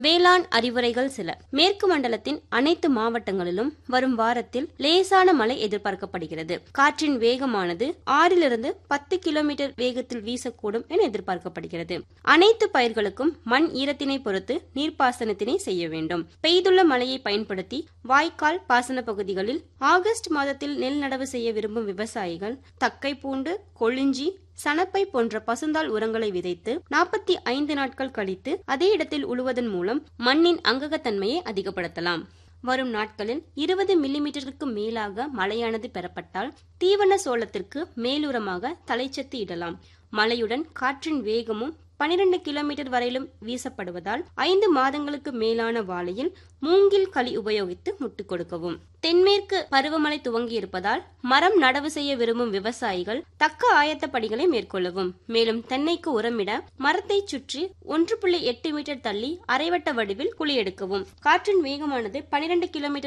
வேளாண் அறிவுரைகள் சில மேற்கு மண்டலத்தின் அனைத்து மாவட்டங்களிலும் வரும் வாரத்தில் லேசான மழை எதிர்பார்க்கப்படுகிறது காற்றின் வேகமானது ஆறிலிருந்து பத்து கிலோமீட்டர் வேகத்தில் வீசக்கூடும் என எதிர்பார்க்கப்படுகிறது அனைத்து பயிர்களுக்கும் மண் ஈரத்தினை பொறுத்து நீர்ப்பாசனத்தினை செய்ய வேண்டும் பெய்துள்ள மழையை பயன்படுத்தி வாய்க்கால் பாசன பகுதிகளில் ஆகஸ்ட் மாதத்தில் நெல் நடவு செய்ய விரும்பும் விவசாயிகள் தக்கை பூண்டு கொளிஞ்சி சணப்பை போன்ற பசுந்தாள் உரங்களை விதைத்து நாற்பத்தி ஐந்து நாட்கள் கழித்து அதே இடத்தில் உழுவதன் மூலம் மண்ணின் அங்ககத்தன்மையை அதிகப்படுத்தலாம் வரும் நாட்களில் இருபது மில்லிமீட்டருக்கு மேலாக மழையானது பெறப்பட்டால் தீவன சோளத்திற்கு மேலுரமாக தலைச்சத்து இடலாம் மழையுடன் காற்றின் வேகமும் பனிரெண்டு கிலோமீட்டர் வரையிலும் வீசப்படுவதால் ஐந்து மாதங்களுக்கு மேலான வாழையில் மூங்கில் களி உபயோகித்து முட்டு கொடுக்கவும் தென்மேற்கு பருவமழை துவங்கி இருப்பதால் மரம் நடவு செய்ய விரும்பும் விவசாயிகள் தக்க ஆயத்த படிகளை மேற்கொள்ளவும் மேலும் தென்னைக்கு உரமிட மரத்தை சுற்றி ஒன்று புள்ளி எட்டு மீட்டர் தள்ளி அரைவட்ட வடிவில் குழி எடுக்கவும் காற்றின் வேகமானது பனிரெண்டு கிலோமீட்டர்